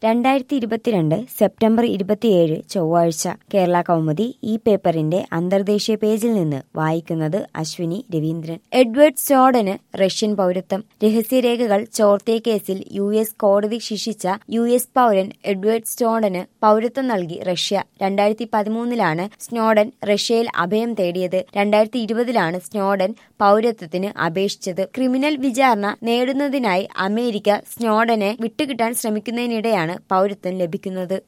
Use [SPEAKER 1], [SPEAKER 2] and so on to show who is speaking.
[SPEAKER 1] രണ്ടായിരത്തി ഇരുപത്തിരണ്ട് സെപ്റ്റംബർ ഇരുപത്തിയേഴ് ചൊവ്വാഴ്ച കേരള കൗമുദി ഈ പേപ്പറിന്റെ അന്തർദേശീയ പേജിൽ നിന്ന് വായിക്കുന്നത് അശ്വിനി രവീന്ദ്രൻ എഡ്വേർഡ് സ്നോഡന് റഷ്യൻ പൗരത്വം രഹസ്യരേഖകൾ ചോർത്തിയ കേസിൽ യു എസ് കോടതി ശിക്ഷിച്ച യു എസ് പൗരൻ എഡ്വേർഡ് സ്നോഡന് പൗരത്വം നൽകി റഷ്യ രണ്ടായിരത്തി പതിമൂന്നിലാണ് സ്നോഡൻ റഷ്യയിൽ അഭയം തേടിയത് രണ്ടായിരത്തി ഇരുപതിലാണ് സ്നോഡൻ പൗരത്വത്തിന് അപേക്ഷിച്ചത് ക്രിമിനൽ വിചാരണ നേടുന്നതിനായി അമേരിക്ക സ്നോഡനെ വിട്ടുകിട്ടാൻ ശ്രമിക്കുന്നതിനിടെയാണ് പൗരത്വം ലഭിക്കുന്നത്